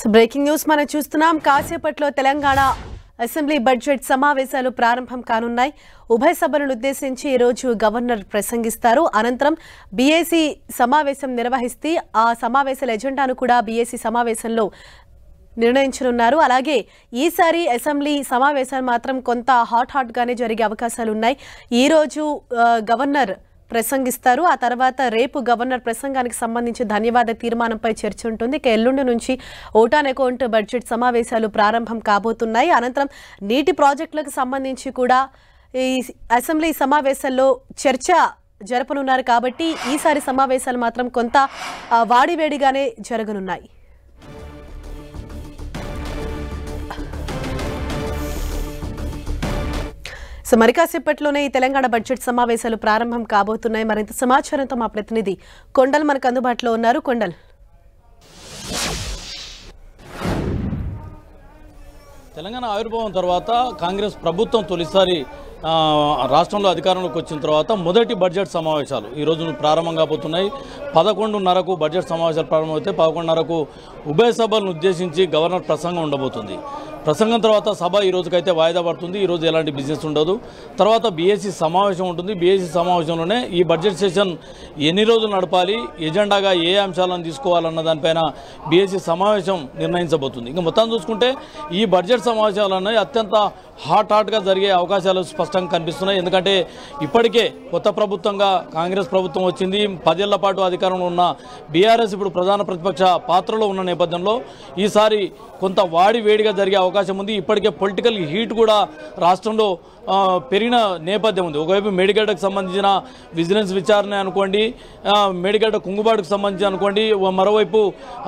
So breaking news మనం చూస్తున్నాం కాసేపట్లో తెలంగాణ అసెంబ్లీ బడ్జెట్ సమావేశాలు ప్రారంభం కానున్నాయి ఉభయ సభలను ఉద్దేశించి ఈ రోజు గవర్నర్ ప్రసంగిస్తారు అనంతరం బీఏసీ సమావేశం నిర్వహిస్తే ఆ సమావేశాల ఎజెండాను కూడా బీఏసీ సమావేశంలో నిర్ణయించనున్నారు అలాగే ఈసారి అసెంబ్లీ సమావేశాలు మాత్రం కొంత హాట్ హాట్ గానే జరిగే అవకాశాలు ఉన్నాయి ఈ రోజు ఆ, గవర్నర్ ప్రసంగిస్తారు ఆ తర్వాత రేపు గవర్నర్ ప్రసంగానికి సంబంధించి ధన్యవాద తీర్మానంపై చర్చ ఉంటుంది ఇక ఎల్లుండి నుంచి ఓటాన్ అకౌంట్ బడ్జెట్ సమావేశాలు ప్రారంభం కాబోతున్నాయి అనంతరం నీటి ప్రాజెక్టులకు సంబంధించి కూడా ఈ అసెంబ్లీ సమావేశాల్లో చర్చ జరపనున్నారు కాబట్టి ఈసారి సమావేశాలు మాత్రం కొంత ఆ, వాడివేడిగానే జరగనున్నాయి సో మరి కాసేపట్లోనే ఈ తెలంగాణ బడ్జెట్ సమావేశాలు ప్రారంభం కాబోతున్నాయి మరింత సమాచారంతో మా ప్రతినిధి కొండల్ మనకు అందుబాటులో ఉన్నారు కొండల్ తెలంగాణ ఆవిర్భావం తర్వాత కాంగ్రెస్ ప్రభుత్వం తొలిసారి ఆ, రాష్ట్రంలో అధికారంలోకి వచ్చిన తర్వాత మొదటి బడ్జెట్ సమావేశాలు ఈ రోజు ప్రారంభం కాబోతున్నాయి పదకొండున్నరకు బడ్జెట్ సమావేశాలు ప్రారంభమైతే పదకొండున్నరకు ఉభయ సభలను ఉద్దేశించి గవర్నర్ ప్రసంగం ఉండబోతుంది ప్రసంగం తర్వాత సభ ఈ రోజుకైతే వాయిదా పడుతుంది ఈ రోజు ఎలాంటి బిజినెస్ ఉండదు తర్వాత బీఎస్సీ సమావేశం ఉంటుంది బీఎస్సీ సమావేశంలోనే ఈ బడ్జెట్ సెషన్ ఎన్ని రోజులు నడపాలి ఎజెండాగా ఏ అంశాలను తీసుకోవాలన్న దానిపైన బీఎస్సీ సమావేశం నిర్ణయించబోతుంది ఇంకా మొత్తం చూసుకుంటే ఈ బడ్జెట్ సమావేశాలు అనేవి అత్యంత హాట్ హాట్గా జరిగే అవకాశాలు స్పష్టంగా కనిపిస్తున్నాయి ఎందుకంటే ఇప్పటికే కొత్త ప్రభుత్వంగా కాంగ్రెస్ ప్రభుత్వం వచ్చింది పదేళ్ల పాటు అధికారంలో ఉన్న బీఆర్ఎస్ ఇప్పుడు ప్రధాన ప్రతిపక్ష పాత్రలో ఉన్న నేపథ్యంలో ఈసారి కొంత వాడి వేడిగా జరిగే అవకాశం ఉంది ఇప్పటికే పొలిటికల్ హీట్ కూడా రాష్ట్రంలో ఆ, పెరిగిన నేపథ్యం ఉంది ఒకవైపు మేడిగడ్డకు సంబంధించిన విజిలెన్స్ విచారణ అనుకోండి ఆ, మేడిగడ్డ కుంగుబాటుకు సంబంధించి అనుకోండి ఓ మరోవైపు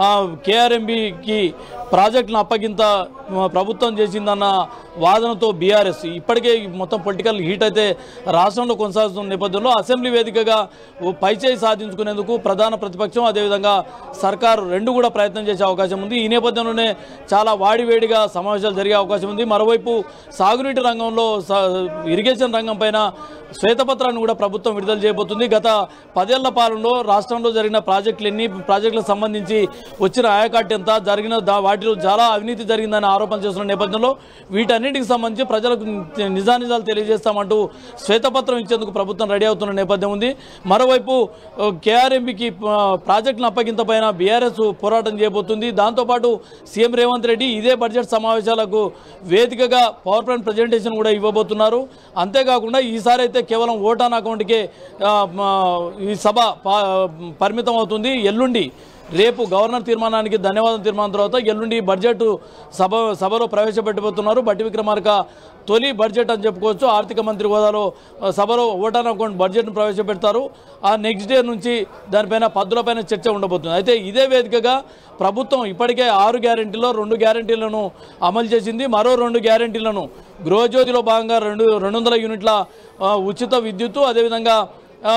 కేఆర్ఎంబికి ప్రాజెక్టులను అప్పగింత ఆ, ప్రభుత్వం చేసిందన్న వాదనతో బీఆర్ఎస్ ఇప్పటికే ఈ మొత్తం పొలిటికల్ హీట్ అయితే రాష్ట్రంలో కొనసాగుతున్న నేపథ్యంలో అసెంబ్లీ వేదికగా ఓ పైచేయి సాధించుకునేందుకు ప్రధాన ప్రతిపక్షం అదేవిధంగా సర్కారు రెండు కూడా ప్రయత్నం చేసే అవకాశం ఉంది ఈ నేపథ్యంలోనే చాలా వాడివేడిగా సమావేశాలు జరిగే అవకాశం ఉంది మరోవైపు సాగునీటి రంగంలో స- ఇరిగేషన్ రంగం పైన శ్వేతపత్రాన్ని కూడా ప్రభుత్వం విడుదల చేయబోతుంది గత పదేళ్ల పాలనలో రాష్ట్రంలో జరిగిన ప్రాజెక్టులు ఎన్ని ప్రాజెక్టులకు సంబంధించి వచ్చిన ఆయకట్టు ఎంత జరిగిన దా- వాటిలో చాలా అవినీతి జరిగిందని ఆరోపణ చేస్తున్న నేపథ్యంలో వీటన్నిటికి సంబంధించి ప్రజలకు ని- నిజానిజాలు తెలియజేస్తామంటూ శ్వేతపత్రం ఇచ్చేందుకు ప్రభుత్వం రెడీ అవుతున్న నేపథ్యం ఉంది మరోవైపు కేఆర్ఎంబికి ప్రాజెక్టులను అప్పగింత పైన బీఆర్ఎస్ పోరాటం చేయబోతుంది దాంతోపాటు సీఎం రేవంత్ రెడ్డి ఇదే బడ్జెట్ సమావేశాలకు వేదికగా పవర్ పాయింట్ ప్రజెంటేషన్ కూడా ఇవ్వబోతున్నారు అంతేకాకుండా ఈసారి అయితే కేవలం ఓటాన్ అకౌంట్కే ఆ, మ, ఈ సభ పా- పరిమితం అవుతుంది ఎల్లుండి రేపు గవర్నర్ తీర్మానానికి ధన్యవాదం తీర్మానం తర్వాత ఎల్లుండి బడ్జెట్ సభ సభలో ప్రవేశపెట్టబోతున్నారు బట్టి విక్రమార్క తొలి బడ్జెట్ అని చెప్పుకోవచ్చు ఆర్థిక మంత్రి హోదాలో ఆ, సభలో ఓటాన్ అకౌంట్ బడ్జెట్ను ప్రవేశపెడతారు ఆ నెక్స్ట్ డే నుంచి దానిపైన పద్దులపైన చర్చ ఉండబోతుంది అయితే ఇదే వేదికగా ప్రభుత్వం ఇప్పటికే ఆరు గ్యారెంటీలో రెండు గ్యారెంటీలను అమలు చేసింది మరో రెండు గ్యారెంటీలను గృహజ్యోతిలో భాగంగా రెండు రెండు వందల యూనిట్ల ఆ, ఉచిత విద్యుత్తు అదేవిధంగా ఆ,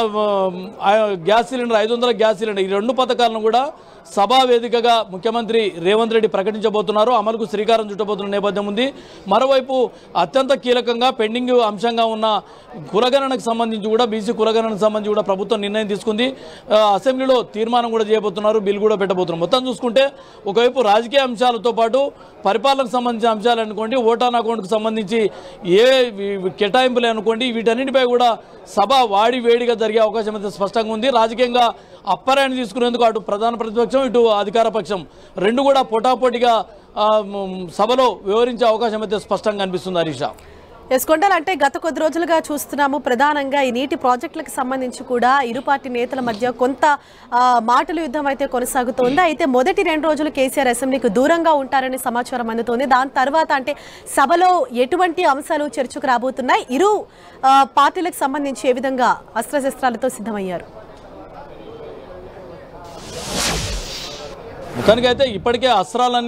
ఆ, గ్యాస్ సిలిండర్ ఐదు వందల గ్యాస్ సిలిండర్ ఈ రెండు పథకాలను కూడా సభా వేదికగా ముఖ్యమంత్రి రేవంత్ రెడ్డి ప్రకటించబోతున్నారు అమలుకు శ్రీకారం చుట్టబోతున్న నేపథ్యం ఉంది మరోవైపు అత్యంత కీలకంగా పెండింగ్ అంశంగా ఉన్న కులగణనకు సంబంధించి కూడా బీసీ కులగణనకు సంబంధించి కూడా ప్రభుత్వం నిర్ణయం తీసుకుంది ఆ, అసెంబ్లీలో తీర్మానం కూడా చేయబోతున్నారు బిల్ కూడా పెట్టబోతున్నారు మొత్తం చూసుకుంటే ఒకవైపు రాజకీయ అంశాలతో పాటు పరిపాలనకు సంబంధించిన అంశాలు అనుకోండి ఓటాన్ అకౌంట్కు సంబంధించి ఏ వి- కేటాయింపులు అనుకోండి వీటన్నిటిపై కూడా సభ వాడి వేడిగా జరిగే అవకాశం అయితే స్పష్టంగా ఉంది రాజకీయంగా అప్పరాన్ని తీసుకునేందుకు అటు ప్రధాన ప్రతిపక్షం ఇటు అధికార పక్షం రెండు కూడా పోటాపోటీగా ఆ, మ్, సభలో వివరించే అవకాశం అయితే స్పష్టంగా కనిపిస్తుంది హరీష ఎస్ కొండల్ అంటే గత కొద్ది రోజులుగా చూస్తున్నాము ప్రధానంగా ఈ నీటి ప్రాజెక్టులకు సంబంధించి కూడా ఇరు పార్టీ నేతల మధ్య కొంత ఆ, మాటల యుద్ధం అయితే కొనసాగుతోంది అయితే మొదటి రెండు రోజులు కేసీఆర్ అసెంబ్లీకి దూరంగా ఉంటారని సమాచారం అందుతోంది దాని తర్వాత అంటే సభలో ఎటువంటి అంశాలు చర్చకు రాబోతున్నాయి ఇరు ఆ, పార్టీలకు సంబంధించి ఏ విధంగా అస్త్రశస్త్రాలతో సిద్ధమయ్యారు మొత్తానికైతే ఇప్పటికే అస్త్రాలన్నీ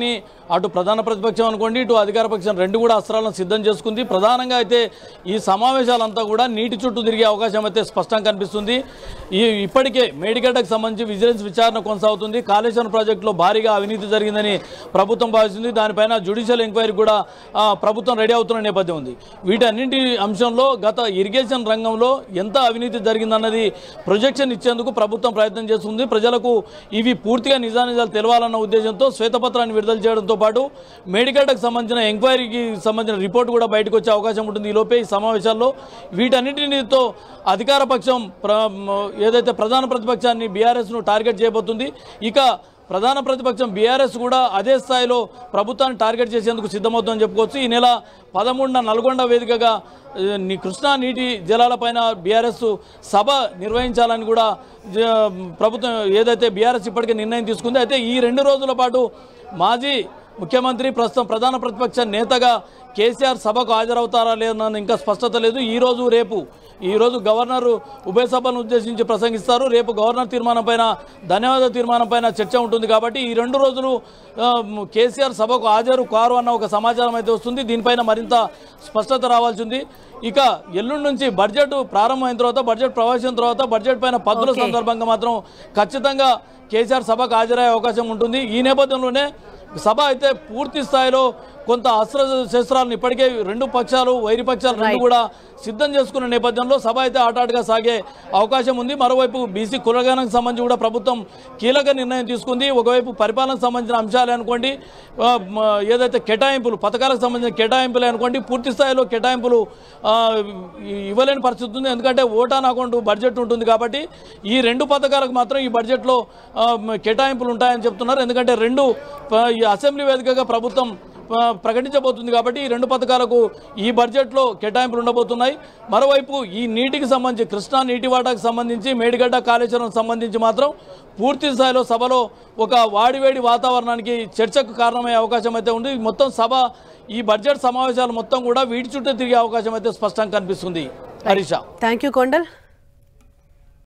అటు ప్రధాన ప్రతిపక్షం అనుకోండి ఇటు అధికార పక్షం రెండు కూడా అస్త్రాలను సిద్ధం చేసుకుంది ప్రధానంగా అయితే ఈ సమావేశాలంతా కూడా నీటి చుట్టూ తిరిగే అవకాశం అయితే స్పష్టంగా కనిపిస్తుంది ఈ ఇప్పటికే మేడిగడ్డకు సంబంధించి విజిలెన్స్ విచారణ కొనసాగుతుంది కాళేశ్వరం ప్రాజెక్టులో భారీగా అవినీతి జరిగిందని ప్రభుత్వం భావిస్తుంది దానిపైన జ్యుడిషియల్ ఎంక్వైరీ కూడా ఆ, ప్రభుత్వం రెడీ అవుతున్న నేపథ్యం ఉంది వీటన్నింటి అంశంలో గత ఇరిగేషన్ రంగంలో ఎంత అవినీతి జరిగిందన్నది ప్రొజెక్షన్ ఇచ్చేందుకు ప్రభుత్వం ప్రయత్నం చేస్తుంది ప్రజలకు ఇవి పూర్తిగా నిజానిజాలు తెలవాలన్న ఉద్దేశంతో శ్వేతపత్రాన్ని విడుదల చేయడంతో పాటు మేడిగడ్డకు సంబంధించిన ఎంక్వైరీకి సంబంధించిన రిపోర్ట్ కూడా బయటకు వచ్చే అవకాశం ఉంటుంది ఈ లోపే ఈ సమావేశాల్లో వీటన్నిటితో అధికార పక్షం ప్ర ఏదైతే ప్రధాన ప్రతిపక్షాన్ని బీఆర్ఎస్ను టార్గెట్ చేయబోతుంది ఇక ప్రధాన ప్రతిపక్షం బీఆర్ఎస్ కూడా అదే స్థాయిలో ప్రభుత్వాన్ని టార్గెట్ చేసేందుకు సిద్ధమవుతుందని చెప్పుకోవచ్చు ఈ నెల పదమూడున నల్గొండ వేదికగా ఏ, నీ కృష్ణా నీటి జలాలపైన బీఆర్ఎస్ సభ నిర్వహించాలని కూడా జ- ప్రభుత్వం ఏదైతే బీఆర్ఎస్ ఇప్పటికే నిర్ణయం తీసుకుంది అయితే ఈ రెండు రోజుల పాటు మాజీ ముఖ్యమంత్రి ప్రస్తుతం ప్రధాన ప్రతిపక్ష నేతగా కేసీఆర్ సభకు హాజరవుతారా లేదన్న ఇంకా స్పష్టత లేదు ఈ రోజు రేపు ఈ రోజు గవర్నర్ ఉభయ సభను ఉద్దేశించి ప్రసంగిస్తారు రేపు గవర్నర్ తీర్మానం పైన ధన్యవాద తీర్మానం పైన చర్చ ఉంటుంది కాబట్టి ఈ రెండు రోజులు ఆ, కేసీఆర్ సభకు హాజరు కారు అన్న ఒక సమాచారం అయితే వస్తుంది దీనిపైన మరింత స్పష్టత రావాల్సింది ఇక ఎల్లుండి నుంచి బడ్జెట్ ప్రారంభమైన తర్వాత బడ్జెట్ ప్రవేశం తర్వాత బడ్జెట్ పైన పద్దుల Okay. సందర్భంగా మాత్రం ఖచ్చితంగా కేసీఆర్ సభకు హాజరయ్యే అవకాశం ఉంటుంది ఈ నేపథ్యంలోనే సభ అయితే పూర్తి స్థాయిలో కొంత అస్త్ర శస్త్రాలను ఇప్పటికే రెండు పక్షాలు వైరి పక్షాలు రెండు Right. కూడా సిద్ధం చేసుకున్న నేపథ్యంలో సభ అయితే ఆటాటుగా సాగే అవకాశం ఉంది మరోవైపు బీసీ కులగణకు సంబంధించి కూడా ప్రభుత్వం కీలక నిర్ణయం తీసుకుంది ఒకవైపు పరిపాలనకు సంబంధించిన అంశాలే అనుకోండి ఆ, మ, ఏదైతే కేటాయింపులు పథకాలకు సంబంధించిన కేటాయింపులే అనుకోండి పూర్తి స్థాయిలో కేటాయింపులు ఆ, ఇ- ఇవ్వలేని పరిస్థితి ఉంది ఎందుకంటే ఓటాన్ అకౌంట్ బడ్జెట్ ఉంటుంది కాబట్టి ఈ రెండు పథకాలకు మాత్రం ఈ బడ్జెట్లో ఆ, మ, కేటాయింపులు ఉంటాయని చెప్తున్నారు ఎందుకంటే రెండు ప- ఈ అసెంబ్లీ వేదికగా ప్రభుత్వం ఆ, ప్రకటించబోతుంది కాబట్టి ఈ రెండు పథకాలకు ఈ బడ్జెట్లో కేటాయింపులు ఉండబోతున్నాయి మరోవైపు ఈ నీటికి సంబంధించి కృష్ణా నీటి వాటాకు సంబంధించి మేడిగడ్డ కాళేశ్వరం సంబంధించి మాత్రం పూర్తి స్థాయిలో సభలో ఒక వాడివేడి వాతావరణానికి చర్చకు కారణమయ్యే అవకాశం అయితే ఉంది మొత్తం సభ ఈ బడ్జెట్ సమావేశాలు మొత్తం కూడా వీటి చుట్టూ తిరిగే అవకాశం అయితే స్పష్టంగా కనిపిస్తుంది హరీష థ్యాంక్ యూ కొండల్